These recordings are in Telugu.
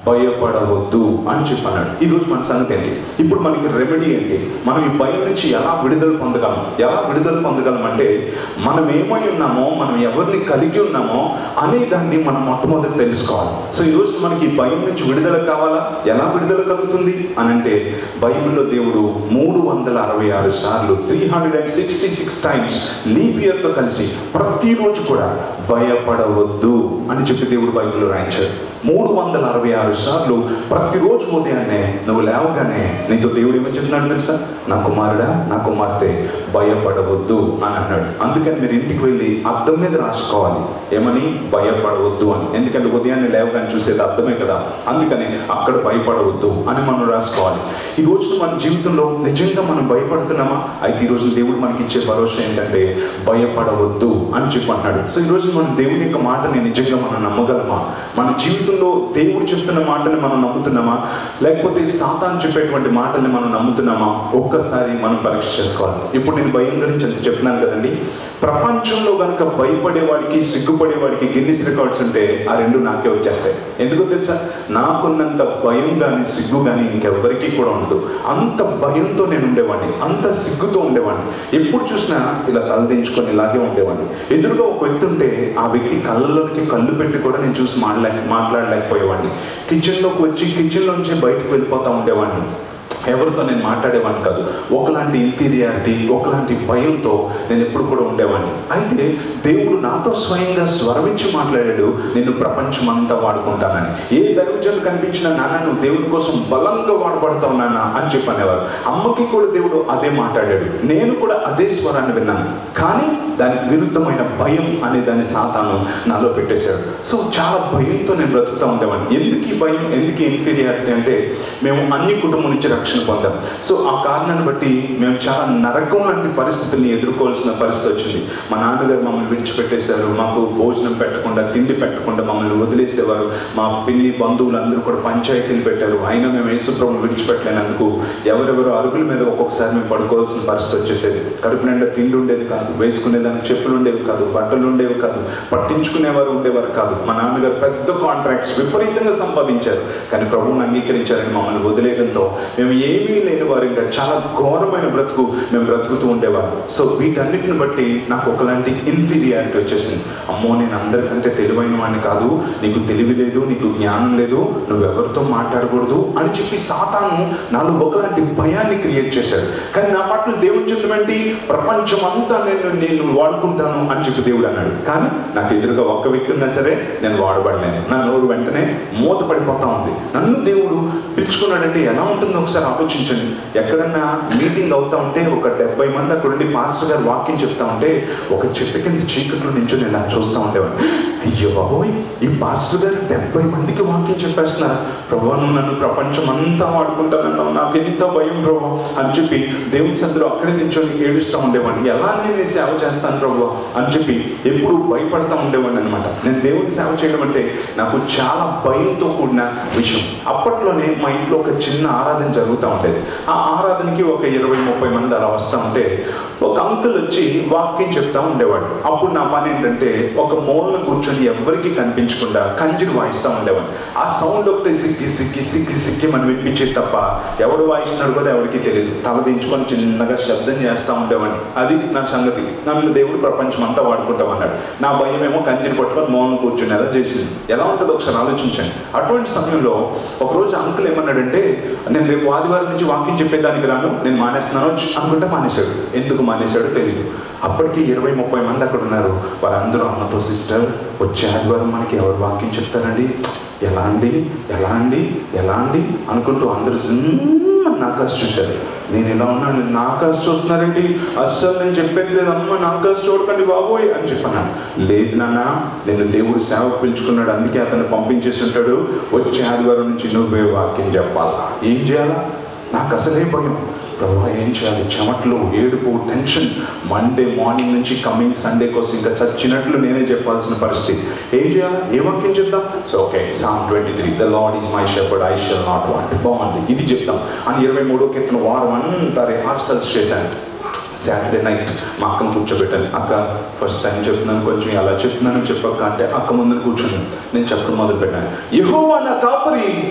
భయపడవద్దు అని చెప్పన్నాడు ఈ రోజు మన సంగతి ఏంటి ఇప్పుడు మనకి రెమెడీ ఏంటి మనం ఈ భయం నుంచి ఎలా విడుదల పొందగలం ఎలా విడుదల పొందగలం అంటే మనం ఏమై ఉన్నామో మనం ఎవరిని కలిగి ఉన్నామో అనే దాన్ని మనం మొట్టమొదటి తెలుసుకోవాలి సో ఈ రోజు మనకి ఈ భయం నుంచి విడుదల కావాలా ఎలా విడుదల కలుగుతుంది అని అంటే బైబిల్లో దేవుడు మూడు వందల అరవై ఆరు సార్లు three hundred and sixty six times leap ఇయర్తో కలిసి ప్రతిరోజు కూడా భయపడవద్దు అని చెప్పి దేవుడు బైబిల్లో రాయించాడు మూడు వందల అరవై ఆరు సార్లు ప్రతిరోజు ఉదయాన్నే నువ్వు లేవగానే నీతో దేవుడు ఏమని చెప్తున్నాడు తెలుసా నా కుమారుడా నా కుమార్తె భయపడవద్దు అని అన్నాడు అందుకని మీరు ఇంటికి వెళ్ళి అద్దం మీద రాసుకోవాలి ఏమని భయపడవద్దు అని ఎందుకంటే ఉదయాన్నే లేవగానే చూసేది అర్థమే కదా అందుకని అక్కడ భయపడవద్దు అని మనం రాసుకోవాలి ఈ రోజు మన జీవితంలో నిజంగా మనం భయపడుతున్నామా అయితే ఈ రోజు దేవుడు మనకి ఇచ్చే భరోసా ఏంటంటే భయపడవద్దు అని చెప్పి అన్నాడు సో ఈ రోజు మనం దేవుని యొక్క మాటని నిజంగా మనం నమ్మగలమా మన జీవితంలో దేవుడు చెప్తున్న మాటని మనం నమ్ముతున్నామా లేకపోతే సాతాను చెప్పేటువంటి మాటల్ని మనం నమ్ముతున్నామా ఒక్కసారి మనం పరీక్ష చేసుకోవాలి ఇప్పుడు నేను భయం గురించి ఎంత చెప్తున్నాను కదండి ప్రపంచంలో కనుక భయపడేవాడికి సిగ్గుపడేవాడికి గిన్నిస్ రికార్డ్స్ ఉంటే ఆ రెండు నాకే వచ్చేస్తాయి ఎందుకో తెలుసా నాకున్నంత భయం కానీ సిగ్గు కానీ ఇంకెవ్వరికీ కూడా ఉండదు అంత భయంతో నేను ఉండేవాడిని అంత సిగ్గుతో ఉండేవాడిని ఎప్పుడు చూసినా ఇలా తలదించుకొని ఇలాగే ఉండేవాడిని ఎదురుగా ఒక వ్యక్తి ఉంటే ఆ వ్యక్తి కళ్ళలోకి కళ్ళు పెట్టి కూడా నేను చూసి మాట్లాడలే మాట్లాడలేకపోయేవాడిని కిచెన్లోకి వచ్చి కిచెన్లోంచి బయటకు వెళ్ళిపోతా ఉండేవాడిని ఎవరితో నేను మాట్లాడేవాడిని కాదు ఒకలాంటి ఇన్ఫీరియారిటీ ఒకలాంటి భయంతో నేను ఎప్పుడు కూడా ఉండేవాడిని అయితే దేవుడు నాతో స్వయంగా స్వరమించి మాట్లాడాడు నేను ప్రపంచం అంతా వాడుకుంటానని ఏ దైవజనులు కనిపించిన నాన్న నువ్వు దేవుడి కోసం బలంగా వాడబడతావు నాన్న అని చెప్పనేవారు అమ్మకి కూడా దేవుడు అదే మాట్లాడాడు నేను కూడా అదే స్వరాన్ని విన్నాను కానీ దానికి విరుద్ధమైన భయం అనే దాన్ని సాతాను నాలో పెట్టేశాడు సో చాలా భయంతో నేను బ్రతుకుతూ ఉండేవాడిని ఎందుకు ఈ భయం ఎందుకు ఇన్ఫీరియారిటీ అంటే మేము అన్ని కుటుంబం నుంచి రక్షణ పొందాం సో ఆ కారణాన్ని బట్టి మేము చాలా నరకం లాంటి పరిస్థితుల్ని ఎదుర్కోవాల్సిన పరిస్థితి వచ్చింది మా నాన్నగారు మమ్మల్ని విడిచిపెట్టేశారు మాకు భోజనం పెట్టకుండా తిండి పెట్టకుండా మమ్మల్ని వదిలేసేవారు మా పిల్లి బంధువులు అందరూ కూడా పంచాయతీలు పెట్టారు అయినా మేము యేసుప్రభుని విడిచిపెట్టలేనందుకు ఎవరెవరు అరుగుల మీద ఒక్కొక్కసారి మేము పడుకోవాల్సిన పరిస్థితి వచ్చేసేది కడుపు నిండా తిండి ఉండేది కాదు వేసుకునేదానికి చెప్పులు ఉండేవి కాదు బట్టలు ఉండేవి కాదు పట్టించుకునేవారు ఉండేవారు కాదు మా నాన్నగారు పెద్ద కాంట్రాక్ట్స్ విపరీతంగా సంపాదించారు కానీ ప్రభువుని అంగీకరించారని మమ్మల్ని వదిలేయడంతో మేము ఏమీ లేని వారు ఇంకా చాలా ఘోరమైన బ్రతుకు మేము బ్రతుకుతూ ఉండేవారు సో వీటన్నిటిని బట్టి నాకు ఒకలాంటి ఇన్ఫీరియారిటీ వచ్చేసింది అమ్మో నేను అందరికంటే తెలివైన వాడిని కాదు నీకు తెలివి లేదు నీకు జ్ఞానం లేదు నువ్వు ఎవరితో మాట్లాడకూడదు అని చెప్పి సాతాను నాలో ఒకలాంటి భయాన్ని క్రియేట్ చేశాడు కానీ నా పట్ల దేవుడు చెప్పినటువంటి ప్రపంచం అంతా నేను నేను వాడుకుంటాను అని చెప్పి దేవుడు అన్నాడు కానీ నాకు ఎదురుగా ఒక్క వ్యక్తి ఉన్నా సరే నేను వాడబడలేను నా నోరు వెంటనే మూత పడిపోతా ఉంది నన్ను దేవుడు పిలుచుకున్నాడంటే ఎలా ఉంటుందో ఒకసారి ఆలోచించండి ఎక్కడన్నా మీటింగ్ అవుతా ఉంటే ఒక డెబ్బై మంది అక్కడ ఉండి మాస్టర్ గారు వాక్యం చెప్తా ఉంటే ఒక చెట్టు కింద చీకట్లో నుంచి నేను అలా చూస్తూ ఉండేవాడిని అయ్యో బాబోయ్ ఈ పాస్టర్ గారు డెబ్బై మందికి వాక్యం చెప్పేస్తున్నారు ప్రభా నువ్వు నన్ను ప్రపంచం అంతా వాడుకుంటానన్నావు నాకు ఎంత భయం ప్రభా అని చెప్పి దేవుని చంద్రుడు అక్కడే నించొని ఏడుస్తూ ఉండేవాడిని ఎలా నేను నీ సేవ చేస్తాను ప్రభు అని చెప్పి ఎప్పుడు భయపడతా ఉండేవాడిని అనమాట నేను దేవుని సేవ చేయడం అంటే నాకు చాలా భయంతో కూడిన విషయం అప్పట్లోనే మా ఇంట్లో ఒక చిన్న ఆరాధన జరుగుతూ ఉండేది ఆ ఆరాధనకి ఒక ఇరవై ముప్పై మంది అలా వస్తూ ఉంటే ఒక అంకుల్ వచ్చి వాక్యం చెప్తా ఉండేవాడు అప్పుడు నా పని ఏంటంటే ఒక మూలన కూర్చొని ఎవరికి కనిపించకుండా కంజిని వాయిస్తూ ఉండేవాడు ఆ సౌండ్ ఒకటి సిక్కి సిక్కి సిక్కి సిక్కి మనం వినిపించేది తప్ప ఎవడు వాయిస్తున్నాడు కూడా ఎవరికి తెలియదు తల దించుకొని చిన్నగా శబ్దం చేస్తూ ఉండేవాడిని అది నా సంగతి నన్ను దేవుడు ప్రపంచం అంతా వాడుకుంటామన్నాడు నా భయం ఏమో కంజిని పట్టుకొని మౌనం కూర్చొని ఎలా చేసింది ఎలా ఉంటుందో ఒకసారి ఆలోచించండి అటువంటి సమయంలో ఒకరోజు అంకుల్ ఏమన్నాడంటే నేను రేపు ఆదివారం నుంచి వాక్యం చెప్పేదానికి రాను నేను మానేస్తున్నాను అనుకుంటే మానేశాడు ఎందుకు మానేశాడో తెలియదు అప్పటికి ఇరవై ముప్పై మంది అక్కడ ఉన్నారు వారందరూ అమ్మతో సిస్టర్ వచ్చే ఆదివారం మనకి ఎవరు వాక్యం చెప్తారండి ఎలా అండి ఎలా అండి ఎలా అండి అనుకుంటూ అందరూ జిమ్ నా కాసు చూశారు నేను ఎలా ఉన్నాను నా కాసు చూస్తున్నారండి అస్సలు నేను చెప్పేది లేదు అమ్మ నా కాసు చూడకండి బాబోయ్ అని చెప్పాను లేదు నాన్న నేను దేవుడు సేవకు పిలుచుకున్నాడు అందుకే అతను పంపించేసి ఉంటాడు వచ్చే ఆదివారం నుంచి నువ్వే వాక్యం చెప్పాలా ఏం చేయాలా నాకు అసలే భయం ప్రభా ఏం చేయాలి చెమట్లు ఏడుపు టెన్షన్ మండే మార్నింగ్ నుంచి కమింగ్ సండే కోసం ఇంకా చచ్చినట్లు నేనే చెప్పాల్సిన పరిస్థితి ఏం చేయాలి ఏ వాక్యం చెప్తాం so okay Psalm twenty three the Lord is my shepherd I shall not want బాగుంది ఇది చెప్తాం అని ఇరవై మూడో కింద వారం అంతా రిహార్సల్స్ చేశాను సాటర్డే నైట్ మా అక్కను కూర్చోబెట్టాను అక్క ఫస్ట్ టైం చెప్తున్నాను కొంచెం అలా చెప్తున్నాను చెప్పక్క అంటే అక్క ముందు కూర్చుని నేను చెప్పడం మొదలు పెట్టాను యహోవా నా కాపరి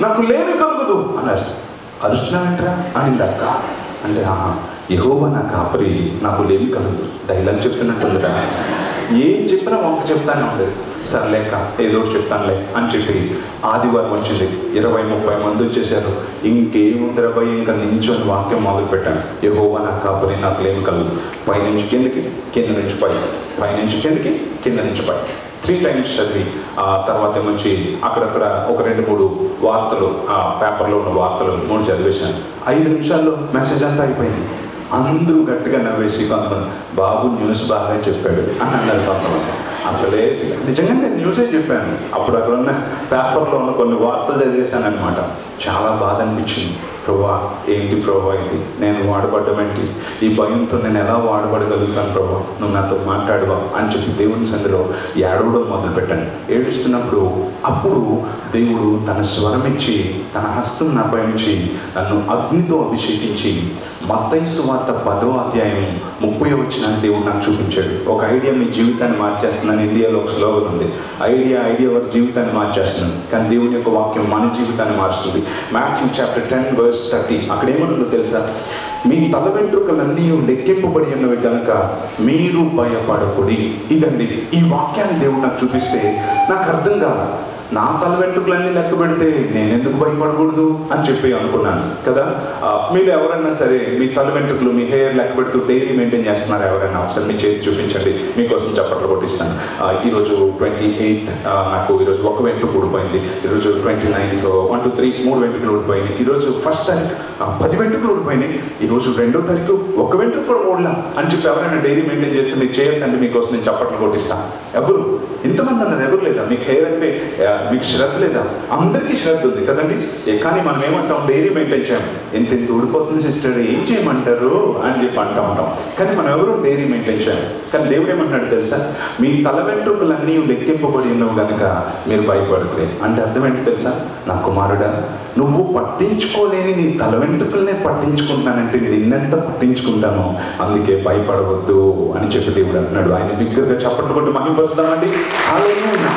నాకు లేమి కలుగుదు అన్నారు అరుస్తున్నావేంట్రా అనింది అక్క అంటే ఆహా యహోవా నా కాపరి నాకు లేమి కలుగుదు డైలాగ్ చెప్తున్నట్టుందిరా ఏం చెప్పినా వంక చెప్తానే ఉండేది సర్లేక ఏదో ఒకటి చెప్తానులే అని చెప్పి ఆదివారం వచ్చింది ఇరవై ముప్పై మంది వచ్చేసారు ఇంకేముందిరా భయ ఇంకా నించొని వాక్యం మొదలు పెట్టాను యహోవా నా కాపరి నాకు లేమి కలుగుదు పైనుంచి కిందకి కింద నుంచి పై పైనుంచి కిందకి కింద నుంచి పై త్రీ టైమ్స్ చదివి ఆ తర్వాత ఏమొచ్చి అక్కడక్కడ ఒక రెండు మూడు వార్తలు ఆ పేపర్లో ఉన్న వార్తలు మూడు చదివేశాను ఐదు నిమిషాల్లో మెసేజ్ అంతా అయిపోయింది అందరూ గట్టిగా నవ్వేసి కొంతమంది బాబు న్యూస్ బాగా చెప్పాడు అని అన్నారు కొంతమంది అసలే నిజంగా నేను న్యూసే చెప్పాను అప్పుడు అక్కడ ఉన్న పేపర్లో ఉన్న కొన్ని వార్తలు చదివేశాను అనమాట చాలా బాధ అనిపించింది ప్రభా ఏంటి ప్రభా ఇది నేను వాడబడ్డం ఏంటి ఈ భయంతో నేను ఎలా వాడబడగలుగుతాను ప్రభా నువ్వు నాతో మాట్లాడవా అని చెప్పి దేవుని సందులో ఏడవడం మొదలుపెట్టాను ఏడుస్తున్నప్పుడు అప్పుడు దేవుడు తన స్వరం ఇచ్చి తన హస్తం నాపై ఉంచి నన్ను అగ్నితో అభిషేకించి మత్తైసు వార్త పదో అధ్యాయం ముప్పై వచ్చిన దేవుడు నాకు చూపించాడు ఒక ఐడియా మీ జీవితాన్ని మార్చేస్తున్నాను ఇండియాలో ఒక స్లోగన్ ఉంది ఐడియా ఐడియా వారి జీవితాన్ని మార్చేస్తున్నాను కానీ దేవుని యొక్క వాక్యం మన జీవితాన్ని మారుస్తుంది Matthew chapter ten verse thirty అక్కడ ఏమనుందో తెలుసా మీ తల వెంట్రుకలన్నీ లెక్కింపబడి ఉన్నవి కనుక మీరు భయపడకుడి ఇదండి ఈ వాక్యాన్ని దేవుడు నాకు చూపిస్తే నాకు అర్థం కాదు నా తల వెంట్రుకలన్నీ లెక్క పెడితే నేను ఎందుకు భయపడకూడదు అని చెప్పి అనుకున్నాను కదా ఆ, మీరు ఎవరైనా సరే మీ తల వెంట్రుకలు మీ హెయిర్ లెక్క పెడుతూ డైలీ మెయింటైన్ చేస్తున్నారు ఎవరైనా ఒకసారి మీ చేతి చూపించండి మీకోసం చప్పట్లు కొట్టిస్తాను ఆ, ఈరోజు ట్వంటీ ఎయిత్ నాకు ఈరోజు ఒక వెంట్రుక ఊడిపోయింది ఈరోజు twenty ninth one two three మూడు వెంట్రుకలు ఊడిపోయినాయి ఈరోజు ఫస్ట్ తారీఖు ఆ, పది వెంట్రుకలు ఊడిపోయినాయి ఈరోజు రెండో తారీఖు ఒక వెంట్రుక కూడా ఊడలా అని చెప్పి ఎవరైనా డైలీ మెయింటైన్ చేస్తే మీకు చేయకండి మీకోసం నేను చప్పట్లు కొట్టిస్తాను ఎవరు ఇంతమంది అన్నది ఎవరు లేదా మీకు హెయిర్ అంటే ఆ, మీకు శ్రద్ధ లేదా అందరికీ శ్రద్ధ ఉంది కదండి ఏ, కానీ మనం ఏమంటాం డైరీ మెయింటైన్ చేయం ఎంత ఇంత ఊడిపోతుంది సిస్టర్ ఏం చేయమంటారు అని చెప్పి అంటూ ఉంటాం కానీ మనం ఎవరు డైరీ మెయింటైన్ చేయం కానీ దేవుడు ఏమంటున్నాడు తెలుసా మీ తల వెంట్రుకలన్నీ లెక్కింపబడి ఉన్నవి కనుక మీరు భయపడకలే అంటే అర్థం ఏంటి తెలుసా నా కుమారుడా నువ్వు పట్టించుకోలేని నీ తల వెంట్రుకలనే పట్టించుకుంటానంటే నిన్నెంత పట్టించుకుంటానో అందుకే భయపడవద్దు అని చెప్పి దేవుడు అంటున్నాడు ఆయన బిగ్గరగా చప్పట్లు కొట్టి మహిమపరుస్తామండి హల్లెలూయా.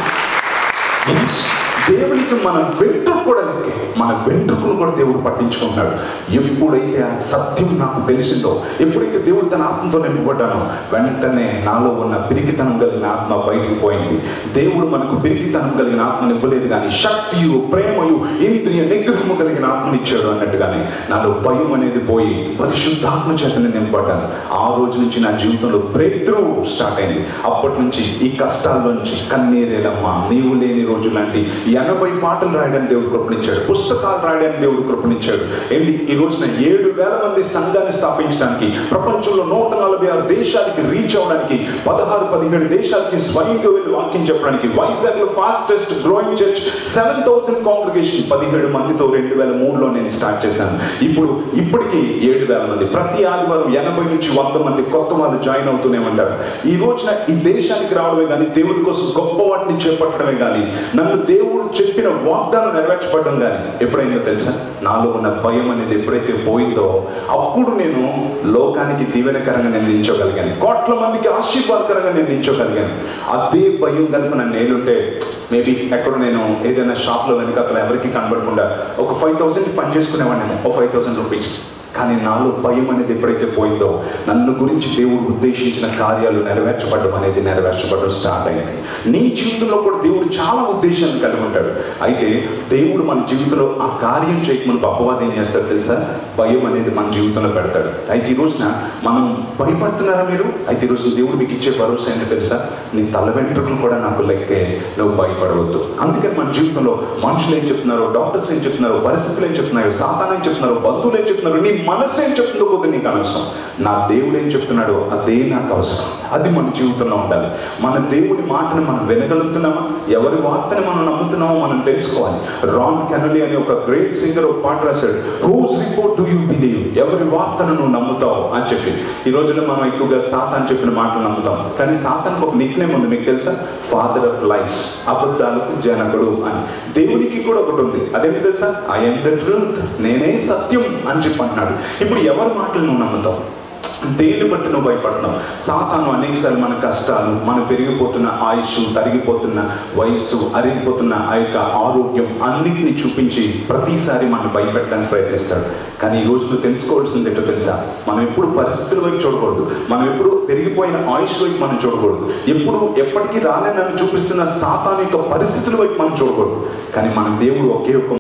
Yes. దేవునికి మన వెంట్రుకు కూడా లెక్కే మన వెంట్రుకను కూడా దేవుడు పట్టించుకుంటున్నాడు ఎప్పుడైతే ఆ సత్యం నాకు తెలిసిందో ఎప్పుడైతే దేవుడు తన ఆత్మతో నింపబడ్డానో వెంటనే నాలో ఉన్న పిరికితనం కలిగిన ఆత్మ బయటికి పోయింది దేవుడు మనకు పిరికితనం కలిగిన ఆత్మను ఇవ్వలేదు కానీ శక్తియు ప్రేమయు ఇంద్రియ నిగ్రహము కలిగిన ఆత్మను ఇచ్చాడు అన్నట్టుగానే నాలో భయం అనేది పోయి పరిశుద్ధాత్మ చేతనే నింపబడ్డాను ఆ రోజు నుంచి నా జీవితంలో బ్రేక్ త్రూ స్టార్ట్ అయింది అప్పటి నుంచి ఈ కష్టాల నుంచి కన్నీరేలమ్మ నీవు లేని రోజు లాంటి ఎనభై పాటలు రాయడానికి దేవుడు కృపణించాడు పుస్తకాలు రాయడానికి దేవుడు కృపణించాడు ఏంటి ఈ రోజున ఏడు వేల మంది సంఘాన్ని స్థాపించడానికి ప్రపంచంలో నూట నలభై ఆరు దేశాలకి రీచ్ అవడానికి పదహారు పదిహేడు దేశాలకి స్వయంగా వెళ్ళి వాక్యం చెప్పడానికి వైజాగ్ లో fastest growing church seven thousand congregation పదిహేడు మందితో రెండు వేల మూడులో నేను స్టార్ట్ చేశాను ఇప్పుడు ఇప్పటికి ఏడు వేల మంది ప్రతి ఆదివారం ఎనభై నుంచి వంద మంది కొత్త వాళ్ళు జాయిన్ అవుతూనే ఉంటారు ఈ రోజున ఈ దేశానికి రావడమే కానీ దేవుడి కోసం గొప్ప వాటిని చేపట్టడమే కానీ నన్ను దేవుడు చెప్పిన వాగ్దానం నెరవేర్చబడడం కానీ ఎప్పుడైందో తెలుసా నాలో ఉన్న భయం అనేది ఎప్పుడైతే పోయిందో అప్పుడు నేను లోకానికి దీవెనకరంగా నేను నిల్చోగలిగాను కోట్ల మందికి ఆశీర్వాదకరంగా నేను నిల్చోగలిగాను అదే భయం కనుక నన్ను నేనుంటే మేబీ ఎక్కడ నేను ఏదైనా షాప్లో వెనుక అక్కడ ఎవరికి కనబడకుండా ఒక ఫైవ్ థౌసండ్ పని చేసుకునేవాడిని ఒక ఫైవ్ థౌసండ్ రూపీస్ కానీ నాలో భయం అనేది ఎప్పుడైతే పోయిందో నన్ను గురించి దేవుడు ఉద్దేశించిన కార్యాలు నెరవేర్చబడడం అనేది నెరవేర్చబడడం స్టార్ట్ అయింది నీ జీవితంలో కూడా దేవుడు చాలా ఉద్దేశాన్ని కలిగి ఉంటాడు అయితే దేవుడు మన జీవితంలో ఆ కార్యం చేయకముందు అపవాదం ఏం చేస్తాడు తెలుసా భయం అనేది మన జీవితంలో పెడతాడు అయితే ఈ రోజున మనం భయపడుతున్నారా మీరు అయితే ఈ రోజు దేవుడు మీకు ఇచ్చే భరోసా ఏంటో తెలుసా నీ తల వెంట్రుకలు కూడా నాకు లెక్కే నువ్వు భయపడవద్దు అందుకని మన జీవితంలో మనుషులు ఏం చెప్తున్నారు డాక్టర్స్ ఏం చెప్తున్నారు పరిస్థితులు ఏం చెప్తున్నారు సాతాన్ ఏం చెప్తున్నారు బంధువులు ఏం చెప్తున్నారు నీ మనసు ఏం చెప్తుందో కొద్ది నీకు అనవసరం నా దేవుడు ఏం చెప్తున్నాడో అదే నాకు అవసరం అది మన జీవితంలో ఉండాలి మన దేవుని మాటను మనం వినగలుగుతున్నామా ఎవరి వార్తని మనం నమ్ముతున్నామో మనం తెలుసుకోవాలి రాన్ కెనలీ అనే ఒక గ్రేట్ సింగర్ ఒక పాట రాశాడు whose report do you believe ఎవరి వార్తను నువ్వు నమ్ముతావు అని చెప్పి ఈ రోజున మనం ఎక్కువగా సాతాన్ చెప్పిన మాటలు నమ్ముతాం కానీ సాతానికి ఒక నిక్ ఉంది మీకు తెలుసా ఫాదర్ ఆఫ్ లైఫ్ అబద్ధాలకు జనకుడు అని దేవునికి కూడా ఒకటి ఉంది అదేంటి తెలుసా ఐఎమ్ ద ట్రూత్ నేనే సత్యం అని చెప్పి అంటున్నాడు ఇప్పుడు ఎవరి మాటలు నువ్వు నమ్ముతావు దేని బట్టి నువ్వు భయపడుతున్నావు సాతాను అనేకసార్లు మన కష్టాలు మన పెరిగిపోతున్న ఆయుష్ తరిగిపోతున్న వయస్సు అరిగిపోతున్న ఆ యొక్క ఆరోగ్యం అన్నిటిని చూపించి ప్రతిసారి మనం భయపెట్టడానికి ప్రయత్నిస్తాడు కానీ ఈ రోజు నువ్వు తెలుసుకోవాల్సింది ఏంటో తెలుసా మనం ఎప్పుడు పరిస్థితుల వైపు చూడకూడదు మనం ఎప్పుడు పెరిగిపోయిన ఆయుష్ వైపు మనం చూడకూడదు ఎప్పుడు ఎప్పటికీ రాలేనని చూపిస్తున్న సాతాను యొక్క పరిస్థితుల వైపు మనం చూడకూడదు కానీ మన దేవుడు ఒకే ఒక